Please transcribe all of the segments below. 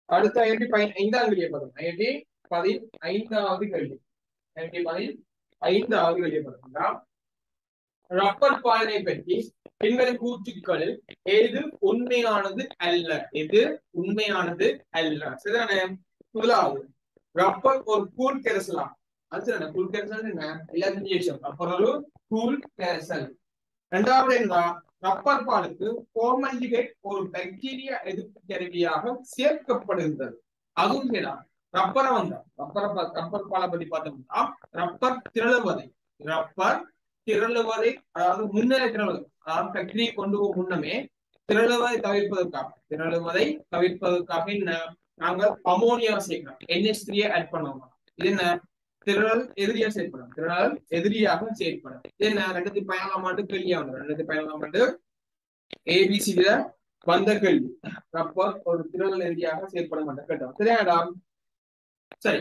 அடுத்த ஐநூத்தி பதி ஐந்தாவது கேள்வி பார்த்தோம் ஐநூத்தி பதினைந்தாவது கேள்வி ஐநூத்தி பதினைந்தாவது கேள்வி பார்த்தோம்னா ரப்பர் பாலனை பற்றி பின்வரும் கூற்றுக்களில் எது உண்மையானது அல்ல எது உண்மையானது அல்ல சரிதானே முதலாவது ரப்பர் ஒரு கூழ் கரைசலாம் அது சரிதானே கூழ் கரைசல் என்ன எல்லாத்தையும் விஷயம் ரப்பர் ஒரு கூழ் கரைசல் இரண்டாவது என்ன ரப்பர் பாலுக்கு போர்மல்டிகேட் ஒரு பாக்டீரியா எதிர்ப்பு கருவியாக சேர்க்கப்படுகின்றது அதுவும் சரிதான் ரப்பரை வந்தா ரப்பரை பா- ரப்பர் பாலை பத்தி பார்த்தோம்னா ரப்பர் திரளுவதை ரப்பர் திரளுவதை அதாவது முன்னரே திரளுவது அதாவது ஃபேக்டரியை கொண்டு போகும் முன்னமே திரளுவதை தவிர்ப்பதற்காக திரளுவதை தவிர்ப்பதற்காக என்ன நாங்கள் அமோனியா சேர்க்கிறோம் NH3 த்ரீ ஆட் பண்ணுவோம் இது என்ன திரள் எதிரியா செயல்படும் திரள் எதிரியாக செயல்படும் இது என்ன ரெண்டாயிரத்தி பதினாலாம் ஆண்டு கேள்வியா வந்து ரெண்டாயிரத்தி பதினாலாம் ஆண்டு ஏபிசில வந்த கேள்வி ரப்பர் ஒரு திரள் எதிரியாக செயல்பட மாட்டேன் கேட்டோம் சரியாடா சரி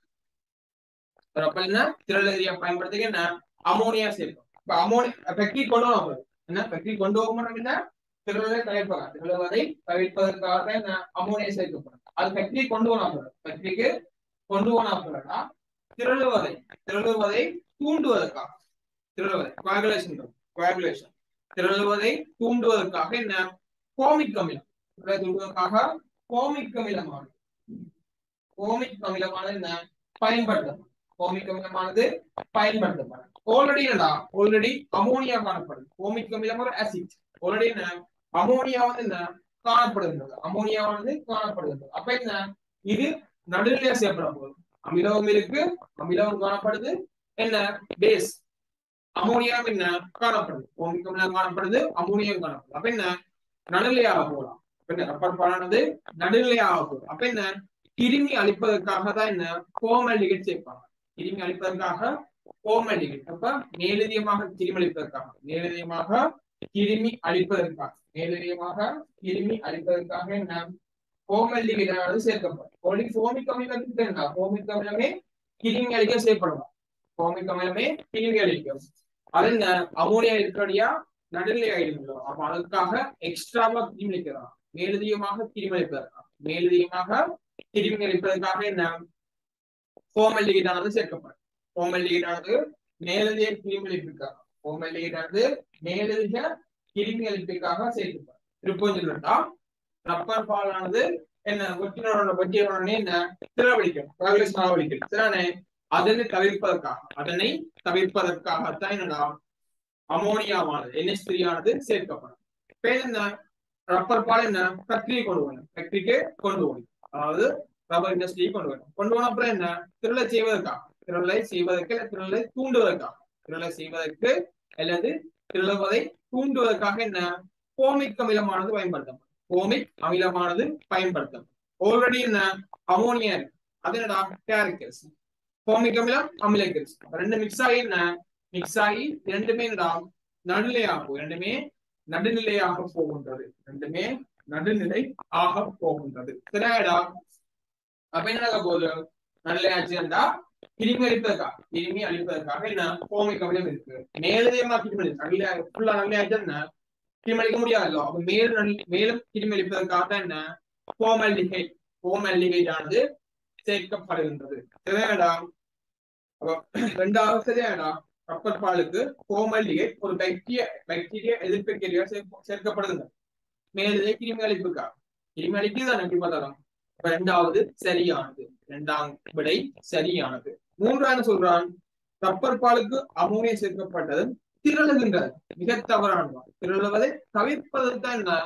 ரப்பர் என்ன திரள் எதிரியா பயன்படுத்துக என்ன அமோனியா சேர்க்கும் இப்ப அமோனியா ஃபேக்டரி கொண்டு வர என்ன ஃபேக்டரி கொண்டு போக மாட்டோம் என்ன திரளை தவிர்ப்பாங்க திரளுவதை தவிர்ப்பதற்காக என்ன அமோனியா சேர்க்கப்படும் அது ஃபேக்டரி கொண்டு போனா ஃபேக்டரிக்கு கொண்டு போனா போறா திரளுவதை திரளுவதை தூண்டுவதற்காக திரளுவதை coagulation coagulation திரளுவதை தூண்டுவதற்காக என்ன கோமிக் அமிலம் திரளை தூண்டுவதற்காக கோமிக் அமிலமானது கோமிக் அமிலமானது என்ன பயன்படுத்தப்படும் கோமிக் அமிலமானது பயன்படுத்தப்படும் ஆல்ரெடி என்னடா ஆல்ரெடி அமோனியா காணப்படுது கோமிக் அமிலம் ஒரு ஆசிட் ஆல்ரெடி என்ன அமோனியா வந்து என்ன காணப்படுகின்றது அமோனியா வந்து காணப்படுகின்றது அப்ப என்ன இது நடுநிலையா செய்யப்பட போகுது அமிலமும் இருக்கு அமிலமும் காணப்படுது என்ன பேஸ் அமோனியாவும் என்ன காணப்படுது கோமிக் அமிலம் காணப்படுது அமோனியம் காணப்படுது அப்ப என்ன நடுநிலையாக போகலாம் அப்ப என்ன ரப்பர் பாலானது நடுநிலையாக போகுது அப்ப என்ன கிருமி அழிப்பதற்காக தான் என்ன கோமல்டிகேட் சேர்ப்பாங்க கிருமி அழிப்பதற்காக கோமல்டிகேட் அப்ப மேலதிகமாக கிருமி அழிப்பதற்காக மேலதிகமாக கிருமி அழிப்பதற்காக மேலதிகமாக கிருமி அழிப்பதற்காக என்ன கோமல்டிகேட்டானது சேர்க்கப்படும் ஒளி கோமிக் அமிலத்துக்கு என்ன கோமிக் அமிலமே கிருமி அழிக்க செய்யப்படும் கோமிக் அமிலமே கிருமி அழிக்கும் அது என்ன அமோனியா இருக்கிறடியா நடுநிலை ஆயிடுங்களோ அப்ப அதுக்காக எக்ஸ்ட்ராவா கிருமி அழிக்கலாம் மேலதிகமாக கிருமி அழிப்பதற்காக மேலதிகமாக கிருமி அழிப்பதற்காக என்ன கோமல்டிகேட்டானது சேர்க்கப்படும் கோமல்டிகேட்டானது மேலதிக கிருமி அழிப்புக்காக கோமல்டிகேட்டானது மேலதிக கிருமி அழிப்புக்காக சேர்க்கப்படும் திருப்பம் சொல்லிட்டா ரப்பர் பாலானது என்ன வெட்டினோட வெட்டியோட என்ன திரவடிக்கும் coagulation ஆவடிக்கும் சரிதானே அதனை தவிர்ப்பதற்காக அதனை தவிர்ப்பதற்காகத்தான் என்னடா அமோனியாவானது NH3 த்ரீ ஆனது சேர்க்கப்படும் இப்ப என்ன ரப்பர் பால் என்ன ஃபேக்டரி கொண்டு வரணும் ஃபேக்டரிக்கு கொண்டு வரணும் அதாவது ரப்பர் இண்டஸ்ட்ரி கொண்டு வரணும் கொண்டு போன அப்புறம் என்ன திரளை செய்வதற்காக திரளை செய்வதற்கு இல்ல திரளை தூண்டுவதற்காக திரளை செய்வதற்கு அல்லது திரளுவதை தூண்டுவதற்காக என்ன கோமிக் அமிலமானது பயன்படுத்தப்படும் கோமிக் அமிலமானது பயன்படுத்தப்படும் ஆல்ரெடி என்ன அமோனியா இருக்கு அது என்னடா கேரக்டர்ஸ் கோமிக் அமிலம் அமிலக்கரிசி ரெண்டு மிக்ஸ் ஆகி என்ன மிக்ஸ் ஆகி ரெண்டுமே என்னடா நடுநிலையாக போகும் ரெண்டுமே நடுநிலையாக போகின்றது ரெண்டுமே நடுநிலை ஆக போகின்றது சரியாடா அப்ப என்ன நடக்க போகுது நடுநிலை ஆச்சுன்னா கிருமி அழிப்பதற்காக கிருமி அழிப்பதற்காக என்ன கோமிக் அமிலம் இருக்கு மேலதிகமா கிருமி அழிப்பு நடுநிலை ஃபுல்லா நடுநிலை ஆச்சுன்னா கிருமி அழிக்க முடியாதுல்ல அப்ப மேலும் நடு- மேலும் கிருமி அழிப்பதற்காக தான் என்ன கோமல்டிஹைட் கோமல்டிஹைட் ஆனது சேர்க்கப்படுகின்றது சரியாடா அப்ப ரெண்டாவது சரியாடா ரப்பர் பாலுக்கு கோமல்டிகேட் ஒரு பாக்டீரியா பாக்டீரியா எதிர்ப்பு கேள்வியா சேர்க்கப்படுது மேலே கிருமி அழிப்புக்காக கிருமி அழிப்பு தான் எப்படி பார்த்தாலும் அப்ப ரெண்டாவது சரியானது இரண்டாம் விடை சரியானது மூன்றாவது சொல்றான் ரப்பர் பாலுக்கு அமோனியா சேர்க்கப்பட்டது திரளுகின்றது மிக தவறானது திரளுவதை தவிர்ப்பதற்கு தான் என்ன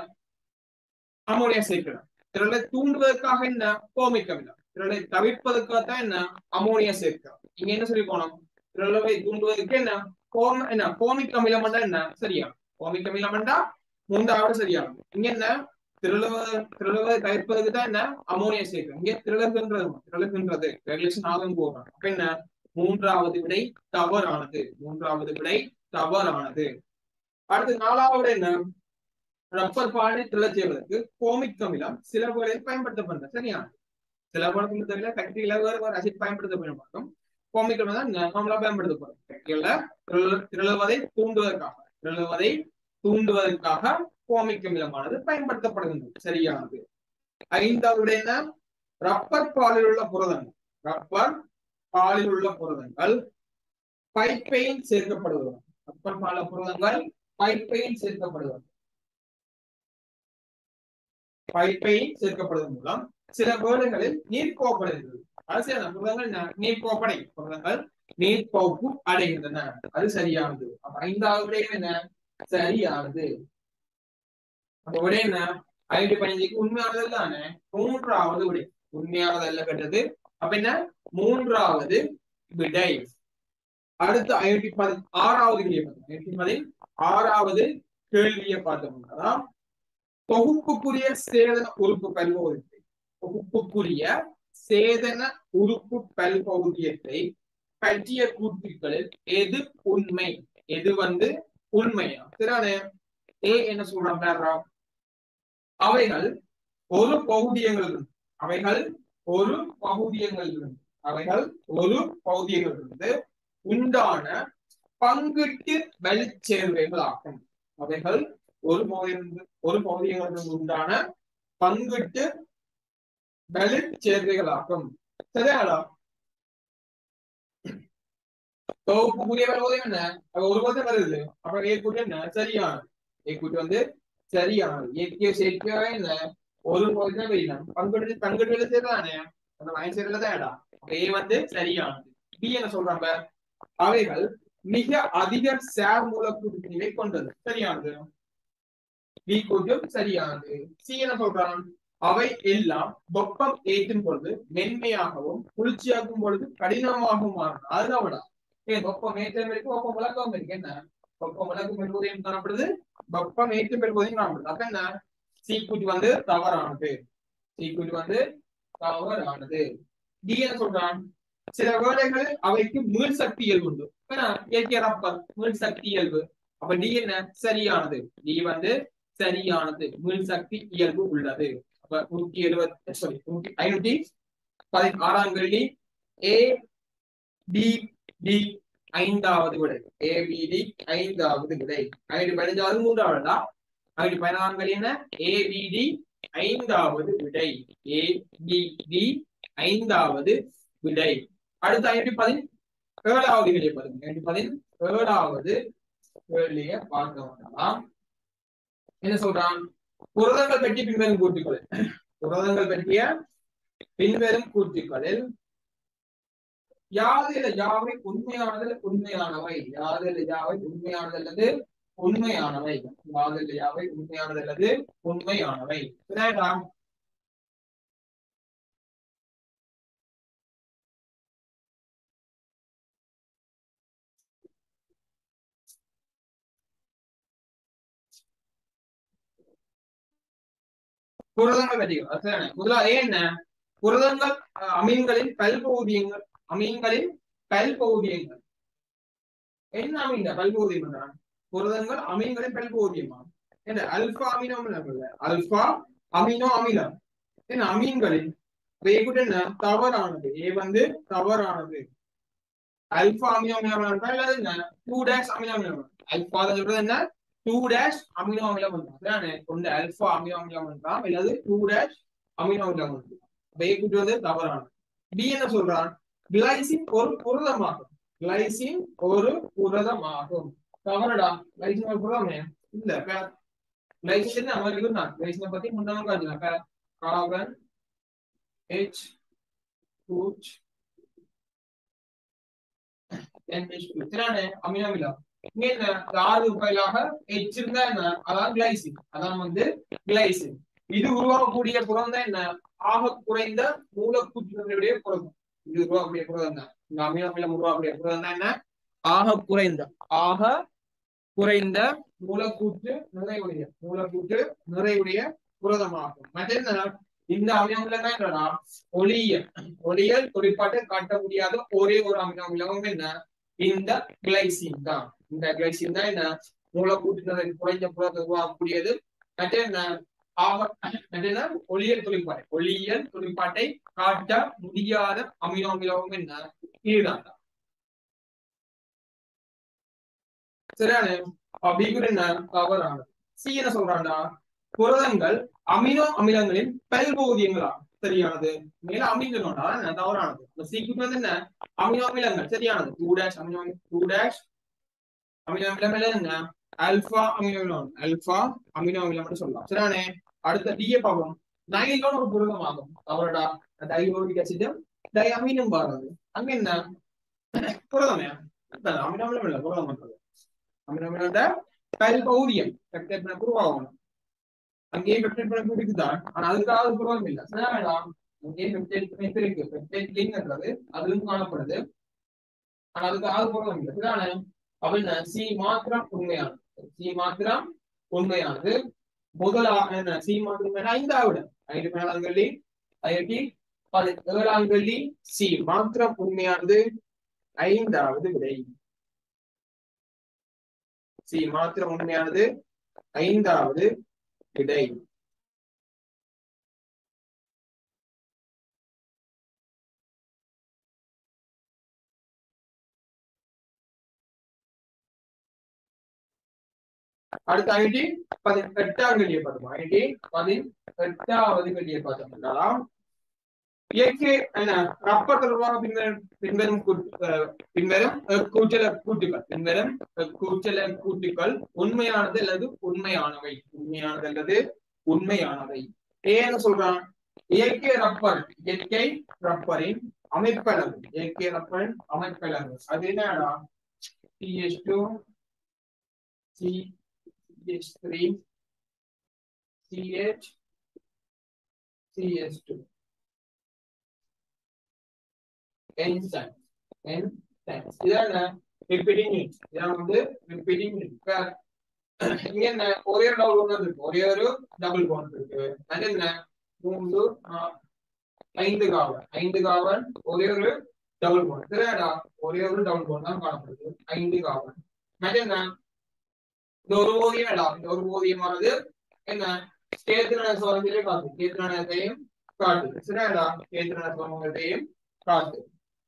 அமோனியா சேர்க்கணும் திரளை தூண்டுவதற்காக என்ன கோமிக் அமிலம் திரளை தவிர்ப்பதற்காக தான் என்ன அமோனியா சேர்க்கிறோம் இங்க என்ன சொல்லி போனோம் திரளவை தூண்டுவதற்கு என்ன கோம என்ன கோமிக் அமிலம் என்ன சரியா கோமிக் அமிலம் மூன்றாவது சரியானது இங்க என்ன திரளுவ திரளுவதை தவிர்ப்பதற்கு தான் என்ன அமோனியா சேர்க்கிறோம் இங்க திரளுகின்றது திரளுகின்றது ரெகுலேஷன் ஆகும் போடுறோம் அப்ப என்ன மூன்றாவது விடை தவறானது மூன்றாவது விடை தவறானது அடுத்து நாலாவது என்ன ரப்பர் பாலை திரளச் செய்வதற்கு கோமிக் அமிலம் சில வகைகளில் பயன்படுத்தப்படுறது சரியா சில படத்துல தவிர ஃபேக்டரியில வேறு வேறு அசிட் பயன்படுத்தப்படும் பார்க்கும் கோமிக் அமிலம் தான் நார்மலா பயன்படுத்தப்படும் ஃபேக்டரியில திரளுவதை தூண்டுவதற்காக திரளுவதை தூண்டுவதற்காக கோமிக் அமிலமானது பயன்படுத்தப்படுகின்றது சரியானது ஐந்தாவது என்ன ரப்பர் பாலில் உள்ள புரதங்கள் ரப்பர் பாலில் உள்ள புரதங்கள் பைப்பைன் சேர்க்கப்படுவது ரப்பர் பால புரதங்கள் பைப்பைன் சேர்க்கப்படுவது பைப்பைன் சேர்க்கப்படுவதன் மூலம் சில வேளைகளில் நீர் கோப்படைகிறது அது சில புரதங்கள் ந- நீர் கோப்படை புரதங்கள் நீர் கோப்பு அடைகின்றன அது சரியானது அப்ப ஐந்தாவது விடயம் என்ன சரியானது அப்ப விட என்ன ஐநூத்தி பதினஞ்சுக்கு உண்மையானது தானே மூன்றாவது விடை உண்மையானது அல்ல கேட்டது அப்ப என்ன மூன்றாவது விடை அடுத்து ஐநூத்தி பதி ஆறாவது கேள்வி பார்த்தோம் ஐநூத்தி பதி ஆறாவது கேள்வியை பார்த்தோம்னா தொகுப்புக்குரிய சேதன உறுப்பு பல்பகுதியத்தை தொகுப்புக்குரிய சேதன உறுப்பு பல்பகுதியத்தை பற்றிய கூற்றுக்களில் எது உண்மை எது வந்து உண்மையா சரிதானே ஏ என்ன சொல்றாங்க அவைகள் ஒரு பகுதியங்கள் அவைகள் ஒரு பகுதியங்கள் அவைகள் ஒரு பகுதியங்களிலிருந்து உண்டான பங்கிட்டு வெளிச்சேர்வைகள் ஆகும் அவைகள் ஒரு பகுதியிலிருந்து ஒரு பகுதியங்களிலிருந்து உண்டான பங்கிட்டு வெளிச்சேர்வைகள் ஆகும் சரியாடா தொகுப்புக்குரிய வரும்போது என்ன அப்ப ஒரு பகுதி வருது அப்ப ஏ கூட்டி என்ன சரியானது ஏ கூட்டி வந்து சரியானது இயற்கையோ செயற்கையோ என்ன ஒரு பகுதி தான் வெளியிடம் பங்கிட்டு பங்கிட்டு வெளி சேர்தானே அந்த வயசு சேர்ல தான் அப்ப ஏ வந்து சரியானது பி என்ன சொல்றாங்க அவைகள் மிக அதிக சேர் மூலக்கூறு கொண்டது சரியானது பி கூட்டம் சரியானது சி என்ன சொல்றான் அவை எல்லாம் வெப்பம் ஏற்றும் பொழுது மென்மையாகவும் குளிர்ச்சியாக்கும் பொழுது கடினமாகவும் மாறும் அதுதான் விடா ஏன் வெப்பம் ஏற்றம் இருக்கு வெப்பம் விளக்கம் இருக்கு என்ன வெப்பம் விளக்கும் பெறுவதையும் காணப்படுது வெப்பம் ஏற்றும் பெறுவதையும் காணப்படுது அப்ப என்ன சீக்குட்டி வந்து தவறானது சீக்குட்டி வந்து தவறானது டி என்ன சொல்றான் சில வேளைகளில் அவைக்கு மீள் சக்தி இயல்பு உண்டு ஏன்னா இயற்கை ரப்பர் மீள் சக்தி இயல்பு அப்ப டி என்ன சரியானது டி வந்து சரியானது மீள் சக்தி இயல்பு உள்ளது அப்ப நூத்தி எழுபத்தி சாரி நூத்தி ஐநூத்தி பதினாறாம் கேள்வி ஏ டி டி ஐந்தாவது விடை ஏ பி டி ஐந்தாவது விடை ஐநூத்தி பதினஞ்சாவது மூன்றாவதா ஐநூத்தி பதினாறாம் கேள்வி என்ன ஏ பி டி ஐந்தாவது விடை ஏ பி டி ஐந்தாவது விடை அடுத்து ஐநூத்தி பதின் ஏழாவது கேள்வி பாருங்க ஐநூத்தி பதின் ஏழாவது கேள்விய பார்க்க வேண்டாம் என்ன சொல்றான் புரதங்கள் பற்றி பின்வரும் கூற்றுக்கள் புரதங்கள் பற்றிய பின்வரும் கூற்றுக்களில் யாதில் யாவை உண்மையானது உண்மையானவை யாதில் யாவை உண்மையானது அல்லது உண்மையானவை யாதில் யாவை உண்மையானது அல்லது உண்மையானவை புரியுதா? புரதங்கள் பற்றி அதுதானே முதலாவது என்ன புரதங்கள் அஹ், அமீன்களின் பல்பகுதியங்கள் அமீன்களின் பல்பகுதியங்கள் என்ன அமீன் பல்பகுதியம் என்றான் புரதங்கள் அமீன்களின் பல்பகுதியமா என்ன அல்பா அமினோ அமிலம் இல்ல அல்பா அமினோ அமிலம் என்ன அமீன்களின் அப்ப ஏ கூட என்ன தவறானது ஏ வந்து தவறானது அல்பா அமினோ அமிலம் என்றால் அது என்ன டூ டேஷ் அமினோ அமிலம் அல்பா சொல்றது என்ன டூ டேஷ் அமினோ அமிலம் அதானே கொண்ட அல்பா அமினோ அமிலம் என்றால் அல்லது டூ டேஷ் அமினோ அமிலம் அப்ப ஏ கூட்டு வந்து தவறானது பி என்ன சொல்றான் கிளைசின் ஒரு புரதமாகும் கிளைசின் ஒரு புரதமாகும் தவறடா கிளைசின் ஒரு புரதமே இல்ல கிளைசின் அவருக்கு இருந்தான் கிளைசினை பத்தி முன்னாடி காட்டினாங்க கார்பன் H கூச் அமினோ அமிலம் இங்க என்ன இந்த ஆறு பதிலாக H இருந்தா என்ன அதான் கிளைசின் அதான் வந்து கிளைசின் இது உருவாகக்கூடிய புறம் தான் என்ன ஆக குறைந்த மூலக்கூற்றுகளுடைய புரதம் இது உருவாகக்கூடிய புரதம் தான் இந்த அமினோ அமிலம் உருவாகக்கூடிய புரதம் தான் என்ன ஆக குறைந்த ஆக குறைந்த மூலக்கூற்று நிறைவுடைய மூலக்கூற்று நிறைவுடைய புரதமாகும் மற்ற என்ன இந்த அமிலம் தான் என்னன்னா ஒளியியல் ஒளியல் தொழிற்பாட்டை காட்ட முடியாத ஒரே ஒரு அமினோ அமிலம் என்ன இந்த கிளைசின் தான் இந்த கிளைசின் தான் என்ன மூலக்கூற்று குறைந்த புரதத்தை உருவாக்கக்கூடியது மற்ற என்ன ஆக மற்ற என்ன ஒளியல் தொழிற்பாட்டை ஒளியியல் தொழிற்பாட்டை காட்ட முடியாத அமினோ அமிலம் என்ன இதுதான் சரியான அப்படி கூட என்ன தவறானது சி என்ன சொல்றான்டா புரதங்கள் அமினோ அமிலங்களின் பல்பகுதியங்களாகும் சரியானது மேல அமினோனா தவறானது இந்த சீக்கிரம் வந்து என்ன அமினோ அமிலங்கள் சரியானது two dash amino two dash amino அமிலம் மேல என்ன ஆல்பா அமினோ அமிலம் ஆல்பா அமினோ அமிலம் சொல்லலாம் சரியானே அடுத்த டிஏ பார்ப்போம் நைலோன் ஒரு புரதமாகும் அவரோட டைலோரிக் அசிடும் டை அமினும் பாருங்க அங்க என்ன புரதமே அதான் அமினோ அமிலம் இல்ல புரதம் பண்றது அமினோ அமிலம் கல்பௌரியம் பெப்டைட் பண்ண உருவாகணும் அங்கேயே பெப்டைட் பண்ண இருக்குதான் ஆனா அதுக்காக புரதம் இல்ல சரியா அங்கேயே பெப்டைட் பிணைப்பு இருக்கு பெப்டைட் லிங்க்ன்றது அதுவும் காணப்படுது ஆனா அதுக்காக புரதம் இல்லை சரியான அப்படின்னு சி மாத்திரம் உண்மையானது சி மாத்திரம் உண்மையானது முதலாக என்ன சி மாத்திரம் ஐந்தாவது ஐந்து மேலாங்கல்லி ஐஐடி ஏழாங்கல்லி சி மாத்திரம் உண்மையானது ஐந்தாவது விடை சி மாத்திரம் உண்மையானது ஐந்தாவது விடை அடுத்த ஐடி பதினெட்டாம் கல்வியை பார்த்தோம் ஐடி பதினெட்டாவது கல்வியை பார்த்தோம்னா இயற்கை என்ன ரப்பர் தொடர்பாக பின்வரும் பின்வரும் கூட்டு- அஹ் பின்வரும் அஹ், கூச்சல கூட்டுகள் பின்வரும் அஹ், கூச்சல கூட்டுகள் உண்மையானது அல்லது உண்மையானவை உண்மையானது அல்லது உண்மையானவை ஏன்னு சொல்றான் இயற்கை ரப்பர் இயற்கை ரப்பரின் அமைப்பளவு இயற்கை ரப்பரின் அமைப்பளவு அது என்னடா CS two C CH3, CH, CS2. Enzyme. Enzymes. இதான repeating unit. இதான் வந்து repeating unit. இப்ப இங்க என்ன ஒரே ஒரு டபுள் பாண்ட் இருக்கு ஒரே ஒரு டபுள் பாண்ட் இருக்கு அது என்ன மூன்று ஆ, ஐந்து காவல் ஐந்து காவல் ஒரே ஒரு டபுள் பாண்ட் சரியாடா ஒரே ஒரு டபுள் பாண்ட் தான் காணப்படுது ஐந்து காவல் அது என்ன இந்த ஒரு ஓவியம் வேண்டாம் இந்த ஒரு ஓவியமானது என்ன கேத்திரன சுவரத்திலே காட்டு கேத்திரனத்தையும் காட்டு சரியாடா கேத்திரன சுவரத்தையும் காட்டு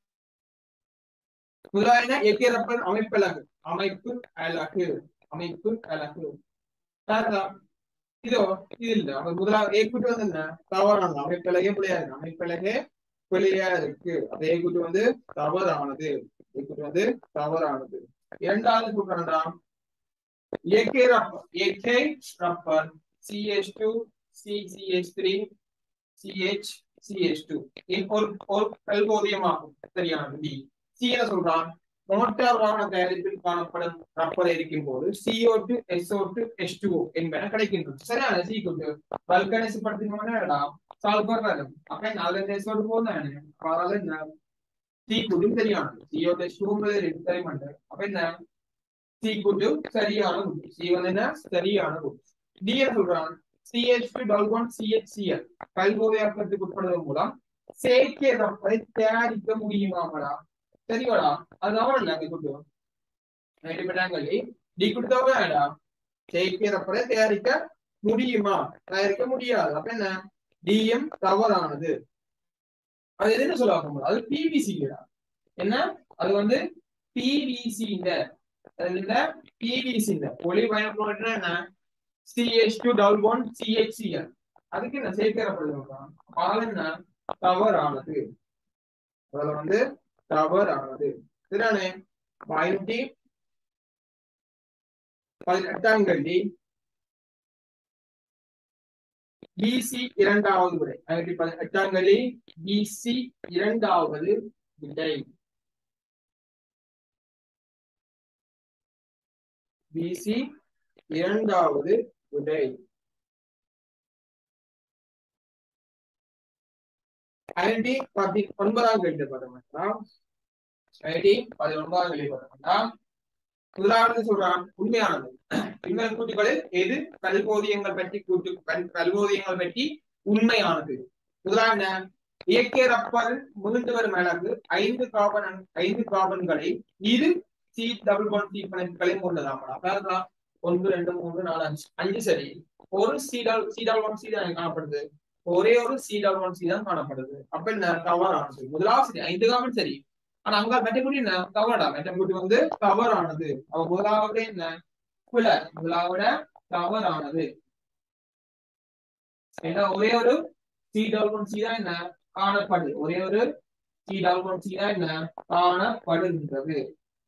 முதலாவது எக்கிரப்பன் அமைப்பலகு அமைப்பு அழகு அமைப்பு அழகு தாத்தா இதோ இது இல்ல அவங்க முதலாவது ஏக்கூட்டு வந்து என்ன தவறானது அமைப்பலகே பிள்ளையா இருக்கு அமைப்பலகே பிள்ளையா இருக்கு அந்த ஏக்கூட்டு வந்து தவறானது ஏக்கூட்டு வந்து தவறானது இரண்டாவது சொல்றான்டா AK rubber, AK rubber, CH2, CCH3, CH, CH2. இது ஒரு ஒரு கல்போதியமாகும் சரியானது B. C என்ன சொல்றான் மோட்டார் வாகன தயாரிப்பில் காணப்படும் ரப்பர் இருக்கும் போது CO2, SO2, H2O என்பன கிடைக்கின்றது சரியான C கொண்டு வல்கனைஸ் படுத்தினோம்னா சல்பர் வரும் அப்ப அதுல இருந்து SO2 போதானே அதனால என்ன C கூட்டும் சரியானது CO2, H2O தெரிய மாட்டேன் அப்ப என்ன சி கூட்டு சரியான கூட்டு சி வந்து என்ன சரியான கூட்டு டி என்ன சொல்றான் சிஹெச் டல்கோன் சிஹெச்சிஎல் கல்கோவையாக்கத்துக்கு உட்படுவதன் மூலம் செயற்கை ரப்பரை தயாரிக்க முடியுமாங்களா சரிவாடா அதுதான் இல்ல அந்த கூட்டு நைட்டு டி கொடுத்தவடா செயற்கை ரப்பரை தயாரிக்க முடியுமா தயாரிக்க முடியாது அப்ப என்ன டிஎம் தவறானது அது எதுன்னு சொல்ல முடியும் அது பிவிசி என்ன அது வந்து பிவிசி இந்த அதுல பிவிசி இந்த ஒளி பயணப்படுற என்ன CH two double one CHCL அதுக்கு என்ன சேர்க்கப்படுது பால் என்ன தவறானது அதுல வந்து தவறானது சரிதானே பதினெட்டு பதினெட்டாம் கல்வி பிசி இரண்டாவது விடை ஆயிரத்தி பதினெட்டாம் கல்வி பிசி இரண்டாவது விடை பிசி இரண்டாவது விடை ஐடி பதி ஒன்பதாம் கேள்வி பார்த்தோம்னா ஐடி பதினொன்பதாம் கேள்வி பார்த்தோம்னா முதலாவது சொல்றான் உண்மையானது பின்னர் கூட்டுகளில் எது கல்போதியங்கள் பற்றி கூட்டு கல்- கல்போதியங்கள் பற்றி உண்மையானது முதலாவது இயற்கை ரப்பர் முதிர்ந்து வரும் அழகு ஐந்து காபன் ஐந்து காபன்களை இரு சி டபுள் பாண்ட் சி பிணைப்புகளையும் கொண்டதாமடா அதாவது ஒன்று ரெண்டு மூன்று நாலு அஞ்சு அஞ்சு சரி ஒரு C double C double one C தான் காணப்படுது ஒரே ஒரு சி டபுள் ஒன் சி தான் காணப்படுது அப்ப என்ன தவறானது முதலாவது சரி ஐந்து காமன் சரி ஆனா அங்க மெட்டகுடி என்ன தவறா மெட்டகுடி வந்து தவறானது அவ முதலாவது என்ன குல முதலாவிட தவறானது ஏன்னா ஒரே ஒரு சி டபுள் ஒன் சி தான் என்ன காணப்படுது ஒரே ஒரு சி டபுள் ஒன் சி தான் என்ன காணப்படுகின்றது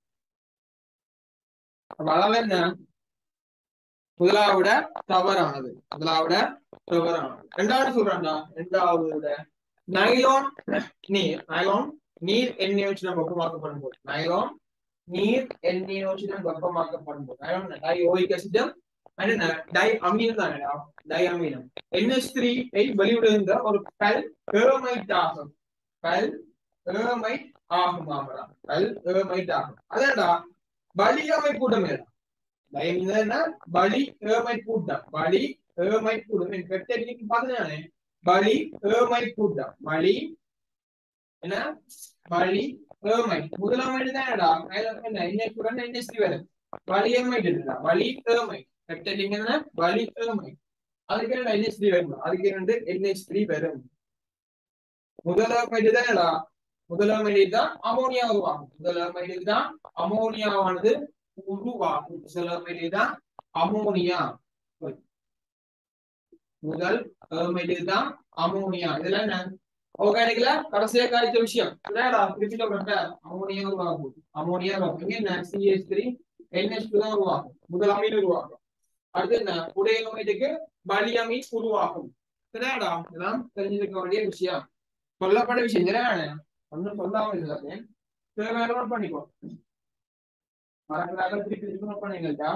அப்ப அதாவது என்ன முதலாவிட தவறானது முதலாவிட தவறானது ரெண்டாவது சொல்றாண்டா ரெண்டாவது விட நைலோன் நீர் நைலோன் நீர் எண்ணெய் வச்சு நம்ம வெப்பமாக்கப்படும் போது நைலோன் நீர் எண்ணெய் வச்சு நம்ம வெப்பமாக்கப்படும் போது நைலோன் டை ஓயிக் அசிடம் என்ன டை அமீனம் தானடா டை அமீனம் என்எஸ் த்ரீ ஐ வெளியிடுகின்ற ஒரு கல் ஏமைட் ஆகும் கல் ஏமைட் ஆகும் ஆமரா கல் ஏமைட் ஆகும் அதான்டா பலியமை கூட்டம் என்ன பலி ஏமை கூட்டம் பலி ஏமை கூட்டம் பெற்றென்னைக்கு பார்த்தேன் பலி ஏமை கூட்டம் பலி என்ன பலி ஏமை முதலாம் தானடா என்ன இன்னைக்கு கூட இண்டஸ்ட்ரி வேலை பலி ஏமை பலி ஏமை பெற்றென்னைக்கு என்ன பலி ஏமை அதுக்கு என்ன என்எஸ்டி வரும் அதுக்கு ரெண்டு என்எஸ்டி வரும் முதலாம் தானடா முதலாம் தான் அமோனியா உருவாகும் முதலாம் தான் அமோனியாவானது உருவாகும் முதலாம் தான் அமோனியா முதல் தான் அமோனியா இதெல்லாம் என்ன ஆர்கானிக்ல கடைசியா காய்ச்ச விஷயம் இல்லடா திருப்பி சொல்றேன் அமோனியா உருவாகும் அமோனியா உருவாகும் இங்க என்ன சிஎஸ் த்ரீ என்எஸ் தான் உருவாகும் முதல் அமீன் உருவாகும் அடுத்து என்ன உடையமைட்டுக்கு பலியமீன் உருவாகும் சரியாடா இதெல்லாம் தெரிஞ்சிருக்க வேண்டிய விஷயம் சொல்லப்பட்ட விஷயம் சரியான ஒன்னும் சொல்லாம இல்லாதே சில வேலை நோட் பண்ணிக்கோ மறக்கிறாங்க திருப்பி திருப்பி நோட் பண்ணிங்கள்டா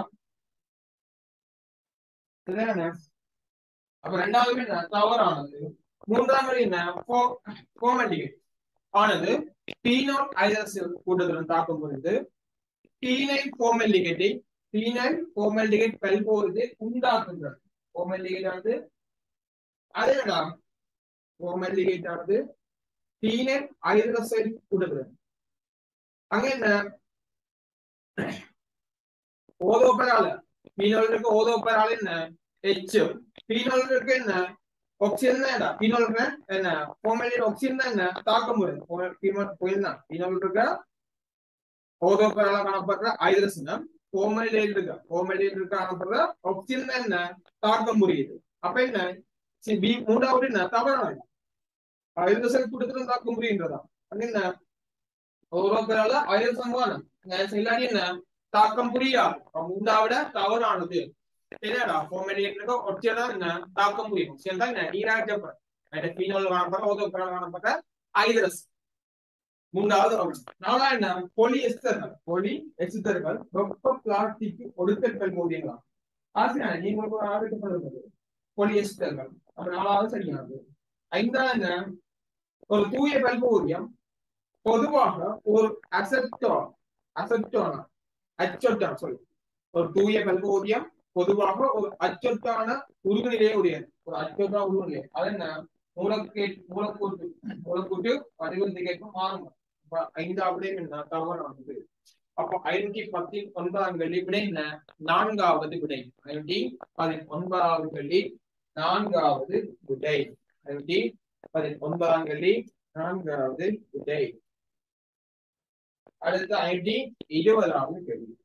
சரியான அப்ப ரெண்டாவது என்ன தவறானது மூன்றாவது என்ன கோமண்டிகேட் ஆனது பீனோட் ஐதரசியல் கூட்டத்துடன் தாக்கம் புரிந்து பீனைல் கோமெல்டிகேட்டை பீனைல் கோமெல்டிகேட் பல்போது உண்டாக்குகிறது கோமெல்டிகேட் ஆனது அதேடா கோமெல்டிகேட் ஆனது பீனைல் ஐதரசைல் கூட்டத்துடன் அங்க என்ன ஓதோப்பரால பீனோல் இருக்கு ஓதோப்பரால என்ன எச் பீனோல் இருக்கு என்ன ஆக்சிஜன் தான் என்ன பீனோல் என்ன கோமெல்டிகேட் ஆக்சிஜன் தான் என்ன தாக்கம் வருது போயில் தான் பீனோல் இருக்க ஓதோப்பரால காணப்படுற ஐதரசனம் கோமலில் இருக்க கோமலில் இருக்க காணப்படுற ஆக்சிஜன் தான் என்ன தாக்கம் புரியுது அப்ப என்ன பி மூன்றாவது என்ன தவறான ஐதரசன் கூட்டத்துல தாக்கம் புரியுன்றதா என்ன ஓரோப்பரால ஐதரசன் வானம் இல்லாட்டி என்ன தாக்கம் புரியாது மூன்றாவிட தவறானது என்னடா கோமலில் ஒற்றையா என்ன தாக்கம் புரியும் சேர்ந்தா என்ன நீராக்கப்பட பீனோல் காணப்படுற ஓதோப்பரால காணப்பட்ட ஐதரசன் மூன்றாவது நாலா என்ன பொலி எஸ்தர்கள் பொலி எஸ்தர்கள் வெப்ப பிளாஸ்டிக் ஒடுக்கல் கல்மோதியங்களா ஆசிரியர் நீங்க ஒரு ஆரோக்கியப்படுறது பொலி எஸ்தர்கள் அப்ப நாலாவது சரியானது ஐந்தாவது என்ன ஒரு தூய பல்பூரியம் பொதுவாக ஒரு அசெப்டோன் அசெப்டோனா அச்சொட்டான் சொல்லி ஒரு தூய பல்பூரியம் பொதுவாக ஒரு அச்சொட்டான உருகுநிலையே உடையது ஒரு அச்சொட்டான உருகுநிலை அது என்ன மூலக்கே மூலக்கூட்டு மூலக்கூட்டு வடிவத்தை கேட்கும் மாறும் ஐந்தாவது என்ன தவறானது அப்போ ஐநூத்தி பத்தி ஒன்பதாம் வெள்ளி விடை என்ன நான்காவது விடை ஐநூத்தி பதினொன்பதாவது வெள்ளி நான்காவது விடை ஐநூத்தி பதினொன்பதாம் வெள்ளி நான்காவது விடை அடுத்து ஐநூத்தி இருபதாவது கேள்வி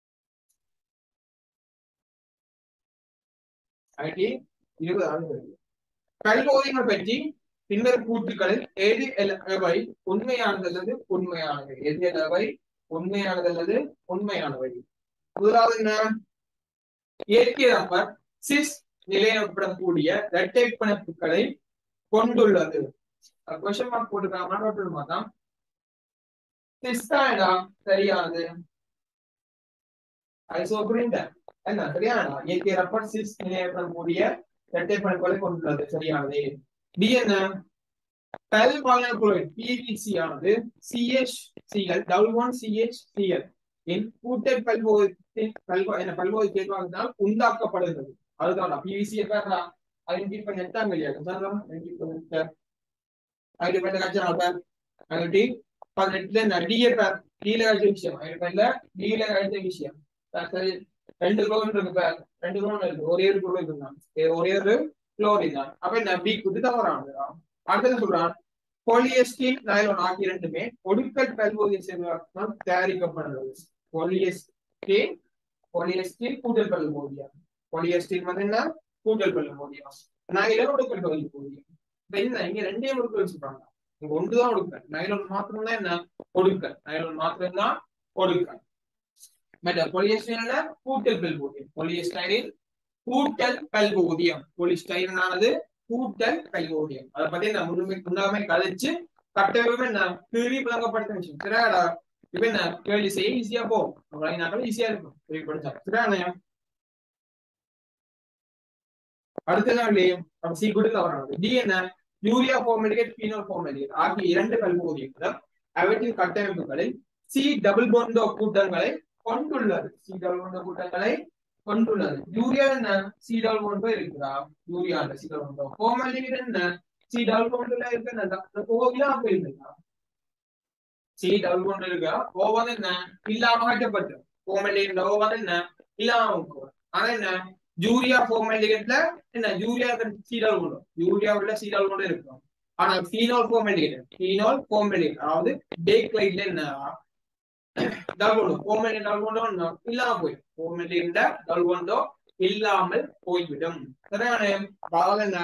ஐநூத்தி இருபதாவது கேள்வி கல்போதிகள் பற்றி பின்னர் கூற்றுகளில் எது எவை உண்மையானது அல்லது உண்மையானவை எது எவை உண்மையானது அல்லது உண்மையானவை முதலாவது என்ன இயற்கை ரப்பர் சிஸ் நிலையிடப்படக்கூடிய இரட்டை பிணைப்புகளை கொண்டுள்ளது கொஸ்டின் மார்க் போட்டுக்காம தான் சிஸ் தான் சரியானது ஐசோபிரிண்டர் என்ன சரியானதா இயற்கை ரப்பர் சிஸ் நிலையிடப்படக்கூடிய இரட்டை பிணைப்புகளை கொண்டுள்ளது சரியானது டி என்ன கல் குளோரைட் பிவிசி ஆனது CH CL double one CH CL இன் கூட்டை பல்போகத்தின் பல்போ என்ன பல்போக கேட்பாங்கனால் உண்டாக்கப்படுகிறது அதுதான் பிவிசி பேரா ஐடென்டி பண்ண எட்டாம் இல்லையா ஐடி பண்ண கட்சி பேர் ஐடி பதினெட்டுல டிஏ பேர் டீல கழிச்ச விஷயம் ஐடி பண்ணல டீல கழிச்ச விஷயம் சரி ரெண்டு குளோன் இருக்கு பேர் ரெண்டு குளோன் இருக்கு ஒரே ஒரு குளோன் இருக்கு ஒரே ஒரு குளோரின் தான் அப்ப என்ன பி குத்து தவறானது அடுத்தது சொல்றான் பாலியஸ்டீன் நைலோன் ஆகிய இரண்டுமே ஒடுக்கல் பல்போதிய சேர்ந்தால் தயாரிக்கப்படுறது பாலியஸ்டீன் பாலியஸ்டீன் கூட்டல் பல்போதியா பாலியஸ்டீன் வந்து என்ன கூட்டல் பல்போதியா நைலோன் ஒடுக்கல் பல்போதியம் இப்ப என்ன இங்க ரெண்டே முறுக்கு சொல்றாங்க இங்க ஒன்றுதான் ஒடுக்க நைலோன் மாத்திரம் தான் என்ன ஒடுக்க நைலோன் மாத்திரம் தான் ஒடுக்க மற்ற பொலியஸ்டைல கூட்டல் பெல்பூதியம் பொலியஸ்டைலில் கூட்டல் பெல்பூதியம் பொலிஸ்டைலனானது கூட்டல் பெல்பூதியம் அதை பத்தி நான் முன்னுமே முன்னாமே கழிச்சு கட்டவே நான் கீறி விளங்கப்படுத்த விஷயம் சரியாடா இப்ப என்ன கேள்வி செய்ய ஈஸியா போகும் நாட்கள் ஈஸியா இருக்கும் கேள்வி படிச்சா சரியானே அடுத்த நாள் சி குடு தவறானது டி என்ன யூரியா ஃபார்மேட்டிகேட் ஃபீனோல் ஃபார்மேட்டிகேட் ஆகிய இரண்டு கல்பூதியங்களும் அவற்றின் கட்டமைப்புகளில் சி டபுள் போண்டோ கூட்டங்களை கொண்டுள்ளது சி டபுள் போண்டோ கூட்டங்களை கொண்டுள்ளது யூரியா என்ன சி டபுள் போண்டோ இருக்குதா யூரியா சி டபுள் போண்டோ ஃபார்மேட்டிகேட் என்ன சி டபுள் போண்டோல இருக்கு ஓவியா இருக்குதா சி டபுள் போண்டோ இருக்கா ஓ வந்து என்ன இல்லாம கட்டப்பட்டு ஃபார்மேட்டிகேட் ஓ வந்து என்ன இல்லாம இருக்கும் ஆனா என்ன யூரியா ஃபார்மேட்டிகேட்ல என்ன யூரியா சீடால் கொண்டு யூரியாவுல சீடால் கொண்டு இருக்கும் ஆனா ஃபீனோல் ஃபார்மேட்டிகேட் ஃபீனோல் ஃபார்மேட்டிகேட் அதாவது டேக்லைட்ல என்ன டல்கொண்டோ ஃபார்மேட்டிக் டல்கொண்டோ இல்லாம போய் ஃபார்மேட்டிக் டல்கொண்டோ இல்லாமல் போய்விடும் சரியான அதாவது என்ன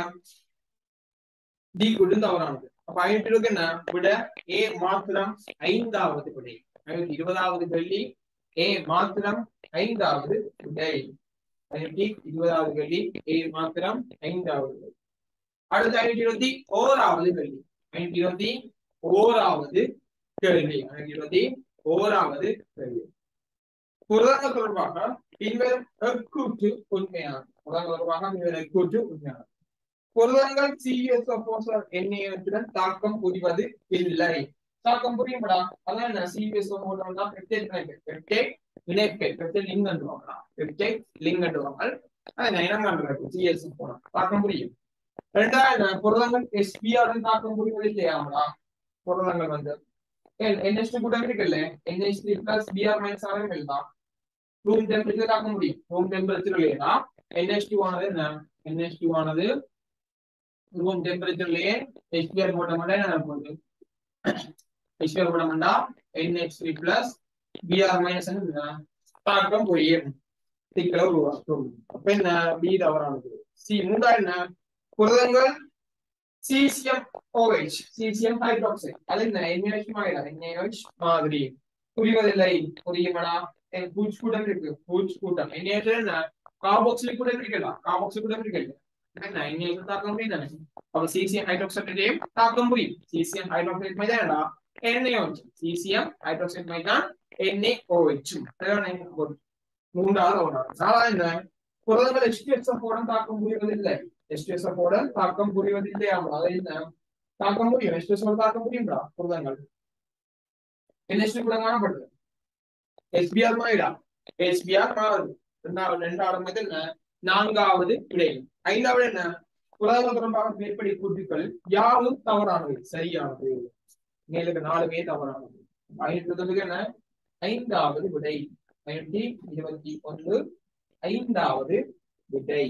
டி குட்டு தவறானது அப்ப ஐநூற்றி என்ன விட ஏ மாத்திரம் ஐந்தாவது விடை ஐநூத்தி இருபதாவது வெள்ளி ஏ மாத்திரம் ஐந்தாவது விடை ஐநூத்தி இருபதாவது கேள்வி ஏ மாத்திரம் ஐந்தாவது அடுத்து ஐநூத்தி இருபத்தி ஓராவது கேள்வி ஐநூத்தி இருபத்தி ஓராவது கேள்வி ஐநூத்தி இருபத்தி ஓராவது கேள்வி புரதங்க தொடர்பாக பின்வரும் எக்கூற்று உண்மையான புரதங்க தொடர்பாக பின்வரும் எக்கூற்று உண்மையான புரதங்கள் சிஎஸ்ஓ எண்ணெயுடன் தாக்கம் புரிவது இல்லை தாக்கம் புரியும்டா அதான் என்ன சிஎஸ்ஓ போட்டோம்னா பெப்டைட் பெப்டைட் இணைப்பை பெப்டைட் லிங்க் என்றுவாங்களா பெப்டைட் லிங்க் என்றுவாங்க அதை நான் இனம் பண்றது சிஎஸ் போனோம் தாக்கம் புரியும் ரெண்டாவது புரதங்கள் எஸ்பிஆர் தாக்கம் புரிவது இல்லையாமடா புரதங்கள் வந்து என்எஸ் கூட இருக்குல்ல என்எஸ் பிளஸ் பிஆர் மைனஸ் ஆக எழுதான் ரூம் டெம்பரேச்சர் தாக்க முடியும் ரூம் டெம்பரேச்சர் இல்லையா என்எஸ் டூ ஆனது என்ன என்எஸ் டூ ஆனது ரூம் டெம்பரேச்சர்லயே எஸ்பிஆர் போட்ட மட்டும் என்ன போகுது எஸ்பிஆர் போட்ட மாட்டா NH three plus BR minus தாக்கம் புரியும் சிக்கலை உருவாக்கும் அப்ப என்ன பி தவறானது சி மூன்றா என்ன புரதங்கள் சீசியம் ஓஹெச் சீசியம் ஹைட்ராக்சைடு அது என்ன NaOH மாதிரி NaOH மாதிரி புரிவதில்லை புரியுமடா பூச்சி கூட்டம் இருக்கு பூச்சி கூட்டம் NaOH என்ன கார்பாக்சிலிக் கூட இருக்கலாம் கார்பாக்சிலிக் கூட இருக்கல என்ன NaOH தாக்க முடியும் தானே அப்ப சீசியம் ஹைட்ராக்சைடையும் தாக்க முடியும் சீசியம் ஹைட்ராக்சைடு மாதிரி தானடா NaOH சீசியம் ஹைட்ராக்சைடு மாதிரி தான் NaOH அதான் மூன்றாவது ஒன்றாவது நாலாவது என்ன புரதங்கள் HTSF உடன் தாக்கம் புரிவதில்லை HTSF உடன் தாக்கம் புரிவதில்லை ஆமா அது என்ன தாக்கம் புரியும் HTSF உடன் தாக்கம் புரியும்டா புரதங்கள் NH கூட காணப்படுது SBR மாறிடா SBR மாறுது ரெண்டாவது ரெண்டாவது வந்து என்ன நான்காவது விடை ஐந்தாவது என்ன புரதங்கள் தொடர்பாக மேற்படி கூற்றுக்கள் யாவும் தவறானவை சரியானது மேலுக்கு நாலுமே தவறானது ஐநூத்தி என்ன ஐந்தாவது விடை ஐநூத்தி இருபத்தி ஒன்று ஐந்தாவது விடை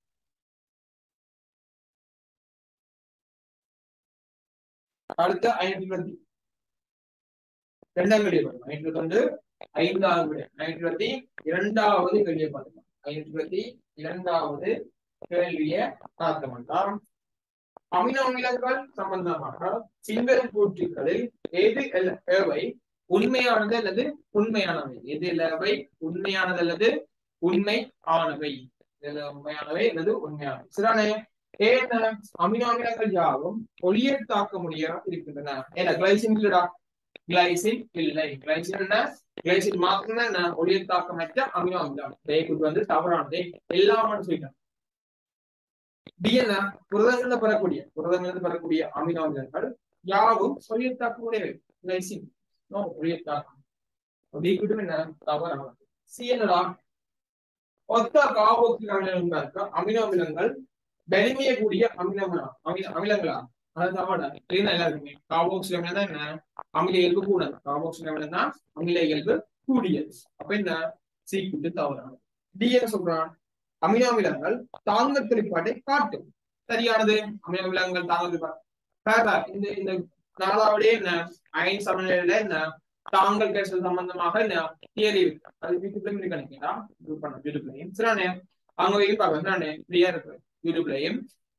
அடுத்த ஐநூத்தி இருபத்தி இரண்டாம் வெளியே பார்த்தோம் ஐநூத்தி ஒன்று ஐந்தாவது விடை ஐநூத்தி இருபத்தி இரண்டாவது வெளியே பார்த்தோம் ஐநூத்தி இருபத்தி இரண்டாவது கேள்வியை பார்த்தோம்னா அமினோ அமிலங்கள் சம்பந்தமாக சிங்கரும் கூற்றுக்களில் எது எவை உண்மையானது அல்லது உண்மையானவை எது இல்லவை உண்மையானது அல்லது உண்மை ஆனவை இதுல உண்மையானவை அல்லது உண்மையானவை சிறானே ஏன் அமினோ அமிலங்கள் யாவும் ஒளியை தாக்க முடியாம இருக்கின்றன ஏன்னா கிளைசின் இல்லடா கிளைசின் இல்லை கிளைசின் என்ன கிளைசின் மாத்திரம் என்ன ஒளியை தாக்கமற்ற அமினோ அமிலம் தயக்குது வந்து தவறானது எல்லாமே சொல்லிட்டாங்க டிஎன்ஏ புரதங்கள்ல பெறக்கூடிய புரதங்கள்ல பெறக்கூடிய அமினோ அமிலங்கள் யாவும் ஒளியை தாக்கக்கூடியவை கிளைசின் நோ ஒளியை தாக்கம் அப்படிக்கிட்டு என்ன தவறானது சி என்னடா ஒத்த கார்போக்சிலிக் அமிலம் இருக்க அமினோ அமிலங்கள் வலிமையக்கூடிய அமில அமில அமிலங்களா அது தவறா தெரியுதா எல்லாருக்குமே கார்போக்சிலிக் அமிலம் தான் என்ன அமில இயல்பு கூட கார்போக்சிலிக் அமிலம் தான் அமில இயல்பு கூடியது அப்ப இந்த சி கூட்டு தவறானது டி என்ன சொல்றான் அமினோ அமிலங்கள் தாங்கல் வெளிப்பாட்டை காட்டும் சரியானது அமினோ அமிலங்கள் தாங்கல் வெளிப்பாடு இந்த இந்த நாலாவதே என்ன அயன் சமநிலையில என்ன தாங்கல் கேசல் சம்பந்தமாக என்ன தியரி இருக்கு அது யூடியூப்ல இருக்கு நினைக்கிறா பண்ண யூடியூப்லயும் சரியானே அங்க போய் பார்க்க சரியானே ஃப்ரீயா இருக்கு யூடியூப்லயும்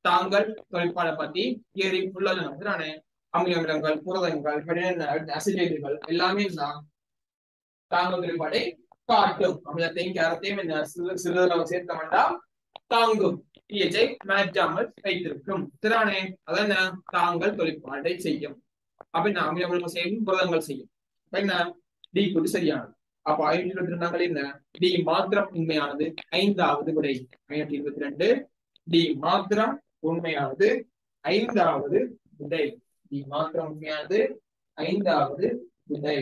தாங்கள் தொழிற்பாடை பத்தி ஏறி ஃபுல்லா நானே அமில அமிலங்கள் புரதங்கள் அசிடேட்டுகள் எல்லாமே தான் தாங்கள் தொழிற்பாடை காட்டும் அமிலத்தையும் கேரத்தையும் என்ன சிறு சிறிதளவு சேர்க்க வேண்டாம் தாங்கும் பிஎச்சை மாற்றாமல் வைத்திருக்கும் திறானே அதான் தாங்கள் தொழிற்பாட்டை செய்யும் அப்ப என்ன அமில அமிலங்கள் செய்யும் புரதங்கள் செய்யும் அப்ப என்ன டி கூட்டு சரியானது அப்ப ஐநூத்தி இருபத்தி ரெண்டாங்கள் என்ன டி மாத்திரம் உண்மையானது ஐந்தாவது விடை ஐநூத்தி இருபத்தி ரெண்டு டி மாத்திரம் உண்மையானது ஐந்தாவது விடை டி மாத்திரம் உண்மையானது ஐந்தாவது விடை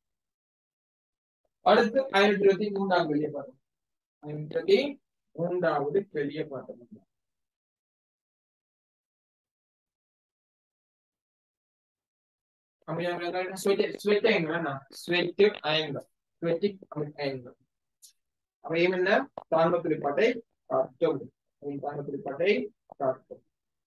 அடுத்து ஐநூத்தி இருபத்தி மூன்றாம் வெளியே பார்த்தோம் ஐநூத்தி இருபத்தி மூன்றாவது வெளியே பார்த்தோம் ஸ்வெட் அயங்கள் ஸ்வெட் அயங்கள் ஸ்வெட்டிக் அயங்கள் அப்ப என்ன தாங்க குறிப்பாட்டை காட்டும் தாங்க குறிப்பாட்டை காட்டும்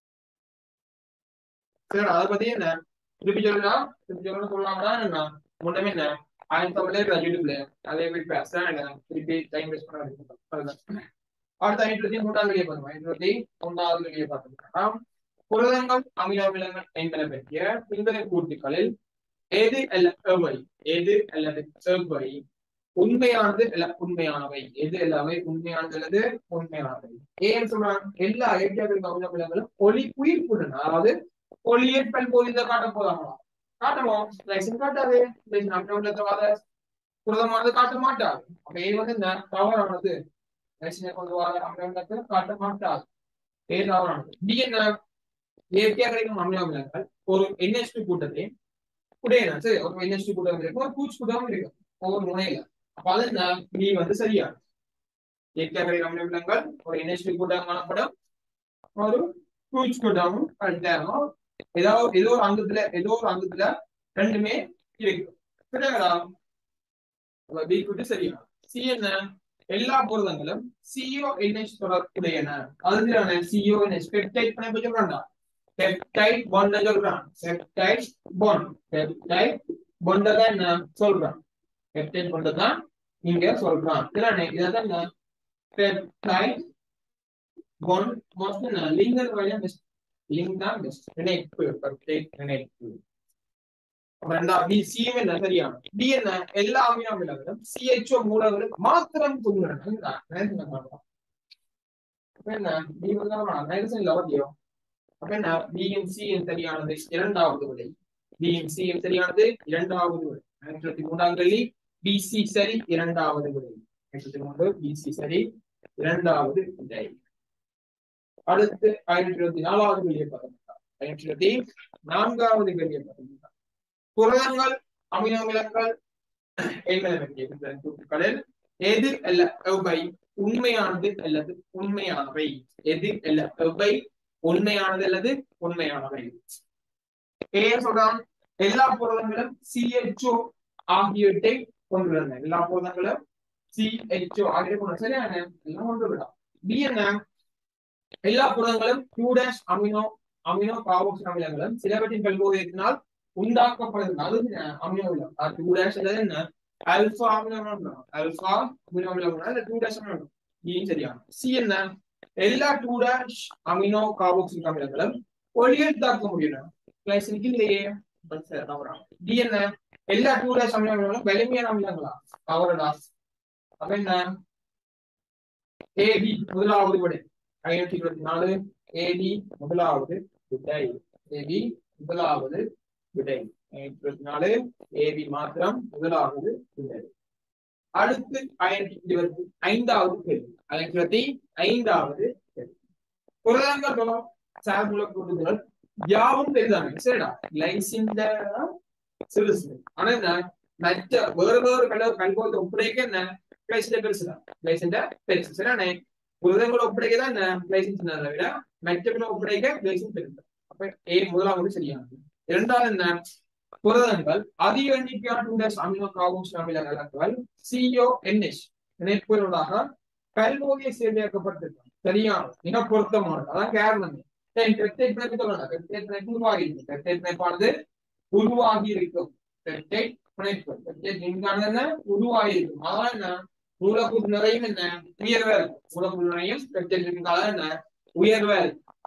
சரி அதை பத்தி என்ன திருப்பி சொல்லலாம் திருப்பி சொல்லணும் சொல்லலாம்னா என்ன முன்னமே என்ன ஆயிரம் தமிழ் யூடியூப்ல அதே போய் பேசுறேன் என்ன திருப்பி டைம் வேஸ்ட் பண்ண அதுதான் அடுத்த ஐநூத்தி மூன்றாவது வெளியே பண்ணுவோம் ஐநூத்தி மூன்றாவது வெளியே பார்த்தோம்னா புரதங்கள் அமில அமிலங்கள் என்பன பற்றிய பின்வரை கூட்டுகளில் எது அல்ல எவை எது அல்லது எவை உண்மையானது அல்ல உண்மையானவை எது எல்லாமே உண்மையானது அல்லது உண்மையானவை ஏன் சொல்றாங்க எல்லா இயற்கையாக அமில அமிலங்களும் ஒளி உயிர்ப்புடன் அதாவது ஒளியில் பல்பொழிந்த காட்ட போதாங்களா காட்டுவோம் லைசன் காட்டாது லைசன் அமிலவாத புரதமானது காட்ட மாட்டாது அப்ப இது வந்து இந்த தவறானது லைசனை கொண்டு வர அமிலத்தை காட்ட மாட்டாது ஏ தவறானது டி என்ன இயற்கையாக கிடைக்கும் அமில அமிலங்கள் ஒரு என்எஸ்டி கூட்டத்தை உடையதான் சரி ஒரு என்எஸ்டி கூட்டம் இருக்கும் ஒரு பூச்சி கூட்டம் இருக்கும் ஒவ்வொரு முனையில அப்ப அது என்ன பி வந்து சரியா இயற்கையாக கிடைக்கும் அமில அமிலங்கள் ஒரு என்எஸ்டி கூட்டம் காணப்படும் ஒரு பூச்சி கூட்டமும் கண்டாகும் ஏதாவது ஏதோ ஒரு அங்கத்துல ஏதோ ஒரு அங்கத்துல ரெண்டுமே இருக்கு சரிங்களா பி கூட்டு சரியா சி என்ன எல்லா புரதங்களும் சிஓ என்எச் தொடர்புடையன அதுதானே சிஓ என்எச் பெப்டைட் பண்ண சொல்றான்டா பெப்டைட் பாண்ட் சொல்றான் பெப்டைட் பாண்ட் பெப்டைட் பாண்ட் தான் என்ன சொல்றான் பெப்டைட் பாண்ட் தான் இங்க சொல்றான் இதுதானே இதான் பெப்டைட் பாண்ட் மோஸ்ட் என்ன லிங்கர் வழியா பெஸ்ட் லிங்க் தான் பெஸ்ட் இணைப்பு பெப்டைட் இணைப்பு ரெண்டாவது பி சிஎம் என்ன சரியா டி என்ன எல்லா அமினோ அமிலங்களும் சிஹெச்ஓ மூலங்களும் மாத்திரம் கொண்டுள்ளன அப்ப என்ன டி வந்து நைட்ரஜன் லவதியோ அப்ப என்ன பிஎம் சிஎம் சரியானது இரண்டாவது விடை பிஎம் சிஎம் சரியானது இரண்டாவது விடை ஐநூத்தி மூன்றாம் கல்வி பிசி சரி இரண்டாவது விடை ஐநூத்தி மூன்று பிசி சரி இரண்டாவது விடை அடுத்து ஐநூத்தி இருபத்தி நாலாவது வெளியே பார்த்தோம்னா ஐநூத்தி இருபத்தி நான்காவது வெளியே பார்த்தோம்னா புரதங்கள் அமினோ அமிலங்கள் கூட்டுகளில் எது அல்ல எவ்வை உண்மையானது அல்லது உண்மையானவை எது அல்ல எவ்வை உண்மையானது அல்லது உண்மையானவை ஏன் சொல்றான் எல்லா புரதங்களும் சிஹெச்ஓ ஆகியவற்றை கொண்டுள்ளன எல்லா புரதங்களும் சிஹெச்ஓ ஆகியவற்றை கொண்டு சரியான எல்லாம் கொண்டு விடலாம் பி என்ன எல்லா புரதங்களும் டூ டேஷ் அமினோ அமினோ கார்போக்ஸ் அமிலங்களும் சிலவற்றின் பல்போதியத்தினால் உண்டாக்கப்படுது அது அமினோ அமிலம் டூ டேஷ் என்ன அல்பா அமினோ அமிலம் அல்பா அமினோ அமிலம் டூ டேஷ் அமினோ இது சரியான சி என்ன எல்லா டூ டேஷ் அமினோ கார்போக்சிலிக் அமிலங்களும் ஒளியில் தாக்க முடியும் கிளைசினுக்கு இல்லையே டி என்ன எல்லா டூ டேஷ் அமினோ அமிலங்களும் வலிமையான அமிலங்களா அவரடா அப்ப என்ன ஏபி முதலாவது விடை ஐநூத்தி இருபத்தி நாலு ஏபி முதலாவது விடை ஏபி முதலாவது விடை இருபத்தி நாலு ஏபி மாத்திரம் முதலாவது விடை அடுத்து ஆயிரத்தி இருபத்தி ஐந்தாவது கேள்வி ஆயிரத்தி இருபத்தி ஐந்தாவது கேள்வி புரதங்கள் சார்புள்ள கூட்டுதல் யாவும் பெரிதாங்க சரிடா லைசின் சிறுசு ஆனா என்ன மற்ற வேறு வேறு கலர் கல்கோத்தை ஒப்படைக்க என்ன கிளைசின் பெருசுதான் கிளைசின் பெருசு சரியானே புரதங்களை ஒப்படைக்கதான் என்ன கிளைசின் சின்னதை விட மற்றவங்களை ஒப்படைக்க கிளைசின் பெருசு அப்ப ஏ முதலாவது சரியானது இரண்டாவது என்ன புரதங்கள் அதிக எண்ணிக்கையான அமினோ கார்போக்ஸ் அமில கலங்கள் சிஓ என்எஸ் இணைப்புகளோடாக கல்வோகிய சேர்வையாக்கப்பட்டிருக்கும் சரியான மிக பொருத்தமானது அதான் காரணம் பெப்டைட் பிணைப்பு சொல்லலாம் பெப்டைட் பிணைப்பு உருவாகி இருக்கும் பெப்டைட் பிணைப்பானது உருவாகி இருக்கும் பெப்டைட் பிணைப்பு பெப்டைட் லிங்கானது என்ன உருவாகி இருக்கும் அதான் என்ன மூலக்கூறு நிறையும் என்ன உயர்வா இருக்கும் மூலக்கூறு நிறையும் பெப்டைட் லிங்கால என்ன உயர்வா இருக்கும்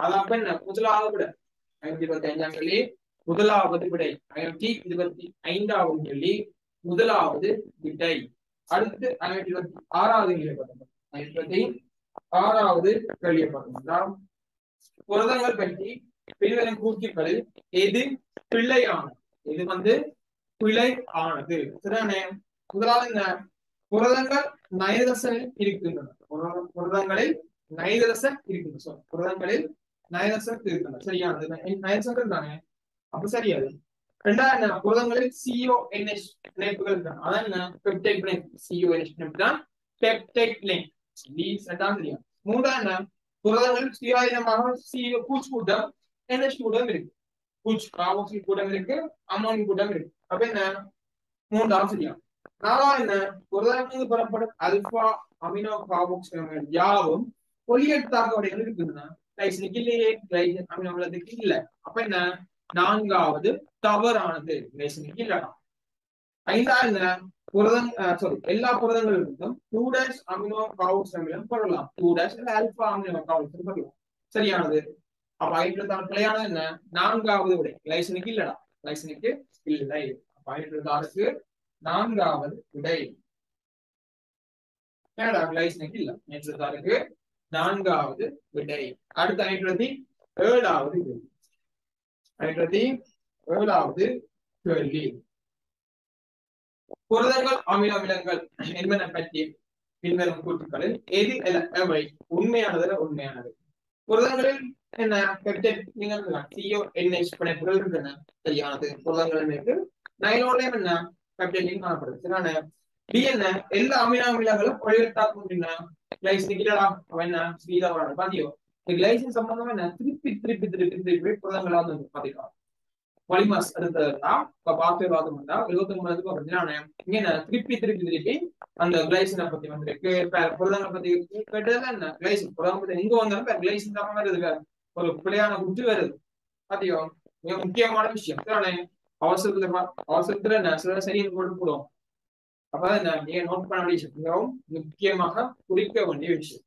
அது அப்ப என்ன முதலாவது விட ஐநூத்தி இருபத்தி அஞ்சாம் கேள்வி முதலாவது விடை ஐநூத்தி இருபத்தி ஐந்தாவது கேள்வி முதலாவது விடை அடுத்து ஐநூத்தி இருபத்தி ஆறாவது கேள்வி பார்த்தோம் ஐநூத்தி இருபத்தி ஆறாவது கேள்வியை பார்த்தோம்னா புரதங்கள் பற்றி பிரிவரின் கூற்றுக்களில் எது பிள்ளையானது இது வந்து பிழை ஆனது சரிதானே முதலாவது என்ன புரதங்கள் நயதசனில் இருக்கின்றன புரத- புரதங்களில் நைதரசன் இருக்கின்றன sorry, புரதங்களில் நயதசன் இருக்கின்றன சரியானது நயதசன் தானே அப்ப சரியாது ரெண்டாவது என்ன புரதங்களில் சிஓ என்எஸ் இணைப்புகள் இருக்காங்க அதான் என்ன பெப்டைட் லிங்க் சிஓ என்எஸ் இணைப்பு தான் பெப்டைட் லிங்க் டி ரெண்டாம் தெரியும் மூன்றாவது என்ன புரதங்களில் சுயாதீனமாக சிஓ பூச்சி கூட்டம் என்எஸ் கூட்டம் இருக்கு பூச்சி காவோக்சி கூட்டம் இருக்கு அமோனி கூட்டம் இருக்கு அப்ப என்ன மூன்றாவது சரியா நாலாவது என்ன புரதங்கள் பெறப்படும் அல்பா அமினோ கார்போக்சிலேட் யாவும் ஒளியெழுத்தாக வடிகள் இருக்குதுன்னா லைசினுக்கு இல்லையே லைசின் அமினோ அமிலத்துக்கு இல்ல அப்ப என்ன நான்காவது தவறானது லைசினுக்கு இல்லடா ஐந்தாவது என்ன புரதம் சாரி எல்லா புரதங்களிலிருந்தும் டூ டேஷ் அமினோ கார்போக்ஸ் அமிலம் பெறலாம் டூ டேஷ் இல்ல அல்பா அமினோ கார்போக்ஸ் பெறலாம் சரியானது அப்ப ஐநூறு பிழையானது என்ன நான்காவது விடை லைசனுக்கு இல்லடா லைசனுக்கு இல்லை அப்ப ஐநூறு நான்காவது விடை ஏடா லைசனுக்கு இல்ல ஐநூறு நான்காவது விடை அடுத்த ஐநூத்தி ஏழாவது கேள்வி ஐநூத்தி ஏழாவது கேள்வி புரதங்கள் அமில அமிலங்கள் என்பன பற்றி பின்வரும் கூற்றுக்களில் எது அல்ல எவை உண்மையானது உண்மையானது புரதங்களில் என்ன பெப்டைட் நீங்கள் சிஓ என்எச் பிணைப்புகள் இருக்கின்றன சரியானது புரதங்கள் மீது நைலோடையும் என்ன பெப்டைட் காணப்படுது சரியான டி என்ன எல்லா அமினோ அமிலங்களும் ஒளிவெட்டாக்கும் அப்படின்னா கிளைசின் இல்லடா அவன் என்ன ஸ்பீடா வராது பாத்தியோ இந்த கிளைசின் சம்பந்தமா என்ன திருப்பி திருப்பி திருப்பி திருப்பி புரதங்களா வந்து பாத்தீங்களா பாலிமர்ஸ் அடுத்ததுனா இப்ப பார்த்து பார்த்தோம்னா எழுபத்தி ஒன்பதுக்கு பார்த்தீங்கன்னா இங்க என்ன திருப்பி திருப்பி திருப்பி அந்த கிளைசினை பத்தி வந்திருக்கு இப்ப புரதங்களை பத்தி கேட்டதுல என்ன கிளைசின் புரதம் பத்தி எங்க வந்தாலும் இப்ப கிளைசின் தான் வருது வேற. ஒரு பிள்ளையான குட்டி வருது பாத்தியோ மிக முக்கியமான விஷயம் தானே அவசரத்துல பா- அவசரத்துல என்ன சில சரின்னு போட்டு போடுவோம் அப்ப என்ன நீங்க நோட் பண்ண வேண்டிய விஷயம் மிகவும் முக்கியமாக குறிக்க வேண்டிய விஷயம்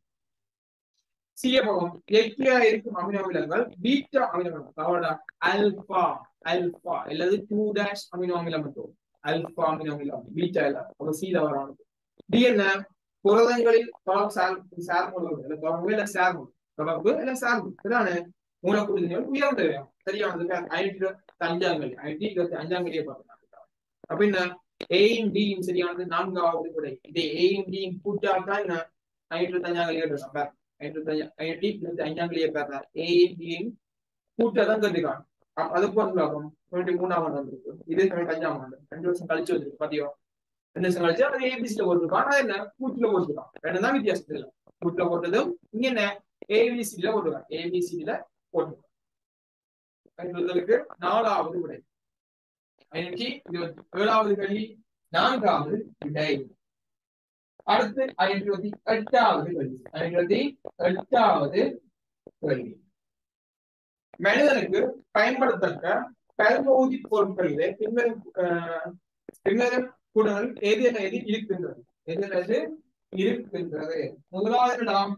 சிஎபகம் இயற்கையா இருக்கும் அமினோ அமிலங்கள் பீட்டா அமினோ அமிலம் அதாவது அல்பா அல்பா அல்லது டூ டேஷ் அமினோ அமிலம் மட்டும் அல்பா அமினோ அமிலம் பீட்டா இல்ல அப்ப சீல வரானது டி என்ன புரதங்களில் தொடர்பு சார் சார்பு இல்ல தொடர்பு இல்ல சார்பு தொடர்பு இல்ல சார்பு இதானே மூலக்கூறு உயர்ந்தது சரியானது ஐநூற்றி அஞ்சாங்கல் ஐநூற்றி இருபத்தி அஞ்சாங்கலியே பார்த்தோம் அப்ப என்ன ஏயும் டியும் சரியானது நான்காவது விடை இதே ஏயும் டியும் கூட்டால் தான் என்ன ஐநூற்றி அஞ்சாங்கலியே எடுக்கலாம் ஐநூற்றி ஐநூற்றி இருபத்தி அஞ்சாங்கலியே பேர்ல ஏயும் டியும் கூட்டதான் கத்துக்கான் அது போதும் தொண்ணூற்றி மூணாம் ஆண்டு வந்திருக்கு இது தொண்ணூற்றி அஞ்சாம் ஆண்டு ரெண்டு வருஷம் கழிச்சு வந்திருக்கு பாத்தியோ ரெண்டு வருஷம் கழிச்சு அது ஏபிசில போட்டிருக்கான் அது என்ன கூட்டுல போட்டிருக்கான் ரெண்டு தான் வித்தியாசம் இல்ல கூட்டுல போட்டதும் இங்க என்ன ஏபிசில போட்டுருக்கான் ஏபிசில போட்டுருக்கான் ஐநூறுக்கு நாலாவது விடை ஐநூற்றி இருபத்தி ஏழாவது கேள்வி நான்காவது விடை அடுத்து ஐநூற்றி இருபத்தி எட்டாவது கேள்வி ஐநூற்றி எட்டாவது கேள்வி மனிதனுக்கு பயன்படுத்தக்க பல்பகுதி பொருட்களிலே பின்வரும் ஆஹ், பின்வரும் கூடங்கள் எது எது இருக்கின்றது எது எது இருக்கின்றது முதலாவது நாம்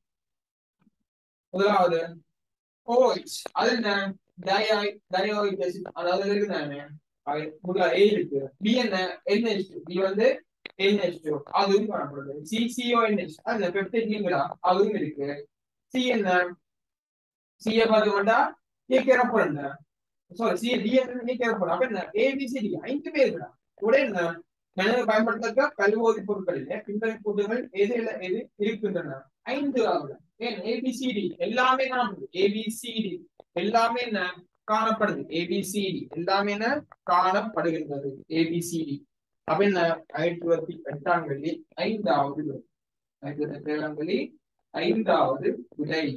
முதலாவது ஓய்ஸ் அது என்ன டயாய் டயோயிக் acid அதாவது இருக்குதானே அது முதல்ல ஏ இருக்கு பி என்ன NH2 பி வந்து NH2 அதுவும் காணப்படுது சி CONH அது பெப்டைட் லிங்கடா அதுவும் இருக்கு சி என்ன சி பார்த்து வேண்டா ஏ கேரப்போம் சாரி சி டி என்ன ஏ கேரப்போம் அப்ப என்ன ஏபிசிடி ஐந்து பேர் இருக்கா கூட என்ன மனித பயன்படுத்தக்க பல்வேறு பொருட்களிலே பின்வரும் கூட்டுகள் எது இல்ல- எது இருக்கின்றன ஐந்து ஆகுது ஏன் ஏபிசிடி எல்லாமே காணப்படுது ஏபிசிடி எல்லாமே என்ன காணப்படுது ஏபிசிடி எல்லாமே என்ன காணப்படுகின்றது ஏபிசிடி அப்ப என்ன ஆயிரத்தி இருபத்தி எட்டாம் வெள்ளி ஐந்தாவது விடை ஆயிரத்தி இருபத்தி ஏழாம் வெள்ளி ஐந்தாவது விடை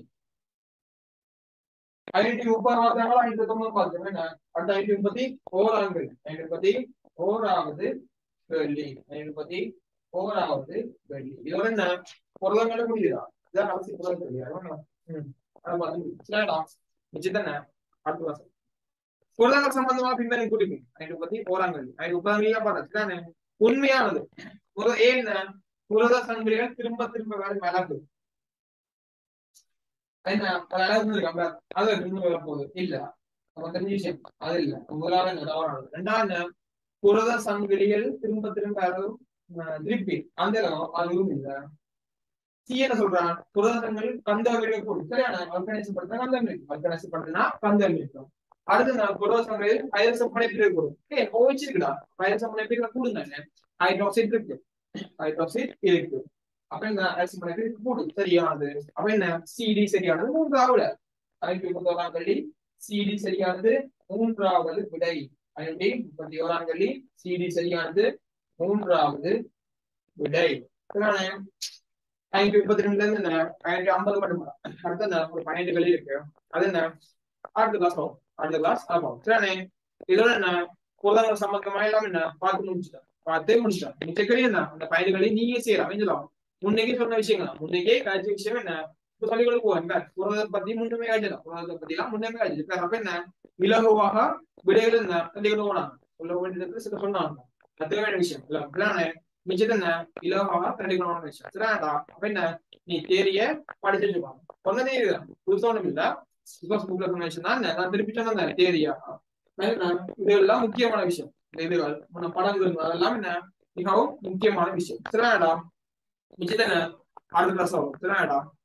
ஐநூத்தி முப்பது பார்த்தாங்களா ஐநூத்தி தொண்ணூறு பார்த்தோம் என்ன அடுத்த ஐநூத்தி முப்பத்தி ஓராம் வெள்ளி ஐநூத்தி முப்பத்தி ஓராவது வெள்ளி ஐநூத்தி முப்பத்தி ஓராவது வெள்ளி இதோட என்ன பொருளங்களை முடியுதா இதான் அவசியம் புரிதல் தெரியாது ம் அதை பார்த்து சரிடா நிச்சயத்தானே அடுத்த வருஷம் புரதங்கள் சம்பந்தமா பின்னணி குறிப்பு ஐநூத்தி பத்தி போறாங்க ஐநூத்தி முப்பதாம் பார்த்தா உண்மையானது புரத ஏன் புரத சங்கிலிகள் திரும்ப திரும்ப வேற மலர்ந்து என்ன அது அழகு இருக்காங்க அது இன்னும் வர போகுது இல்ல நம்ம தெரிஞ்ச விஷயம் அது இல்ல முதலாவது என்ன தவறானது ரெண்டாவது புரத சங்கிலிகள் திரும்ப திரும்ப அதுவும் அஹ், திருப்பி அந்த இடம் அதுவும் இல்ல சி என்ன சொல்றான் புரதங்கள் கந்தம் இருக்கக்கூடும் சரியான ஆர்கனைஸ் படுத்தினா கந்தம் இருக்கும் ஆர்கனைஸ் படுத்தினா கந்தம் இருக்கும் அடுத்து நான் புரத சங்கிலியில் ஹைட்ரசம் பிணைப்பு இருக்கக்கூடும் ஏ போயிச்சிருக்குடா ஹைட்ரசம் பிணைப்பு கூடுங்க ஹைட்ராக்சைடு இருக்கு ஹைட்ராக்சைடு இருக்கு அப்ப என்ன ஹைட்ரசம் பிணைப்பு கூடும் சரியானது அப்ப என்ன சிடி சரியானது மூன்றாவது ஐநூத்தி முப்பத்தி ஓராம் கல்வி சிடி சரியானது மூன்றாவது விடை ஐநூத்தி முப்பத்தி ஓராம் கல்வி சிடி சரியானது மூன்றாவது விடை சரிதானே? ஐநூத்தி முப்பத்தி ரெண்டுல இருந்து என்ன ஐநூத்தி ஐம்பது மட்டும் அடுத்து என்ன ஒரு பன்னெண்டு கல்வி இருக்கு அது என்ன அடுத்த கிளாஸ் ஆகும் அடுத்த கிளாஸ் ஆகும் சரிதானே இதோட என்ன புரதங்கள் சம்பந்தமா எல்லாம் என்ன பார்த்து முடிச்சுட்டேன் பார்த்தே முடிச்சிட்டேன் மிச்சக்கடி என்ன அந்த பயன்களை நீங்க செய்யலாம் சொல்லலாம் முன்னைக்கே சொன்ன விஷயங்களா முன்னைக்கே காய்ச்ச விஷயம் என்ன இப்ப சொல்லிக் கொடுப்போம் என்ன புரதத்தை பத்தி முன்னுமே காய்ச்சலாம் புரதத்தை பத்தி எல்லாம் முன்னுமே காய்ச்சல் அப்ப என்ன இலகுவாக விடைகள் என்ன சொல்லிக் கொடுக்கணும் சொல்ல வேண்டியது சில சொன்னாங்க கத்துக்க வேண்டிய விஷயம் இல்ல அப்படிதானே மிச்சத்தை என்ன இலகுவாக தெரிவிக்கணும்னு விஷயம் சரியாடா அப்ப என்ன நீ தேரிய படிச்சுட்டு இருப்பாங்க சொன்ன தேரி தான் புதுசா ஒண்ணும் இல்ல பிகாஸ் புக்ல சொன்ன விஷயம் தான் நான் திருப்பி சொன்னேன் தேரியா இதெல்லாம் முக்கியமான விஷயம் இந்த இதுகள் முன்ன படங்கள் அதெல்லாம் என்ன மிகவும் முக்கியமான விஷயம் சரியாடா மிச்சத்தை என்ன அடுத்த கிளாஸ் ஆகும் சரியாடா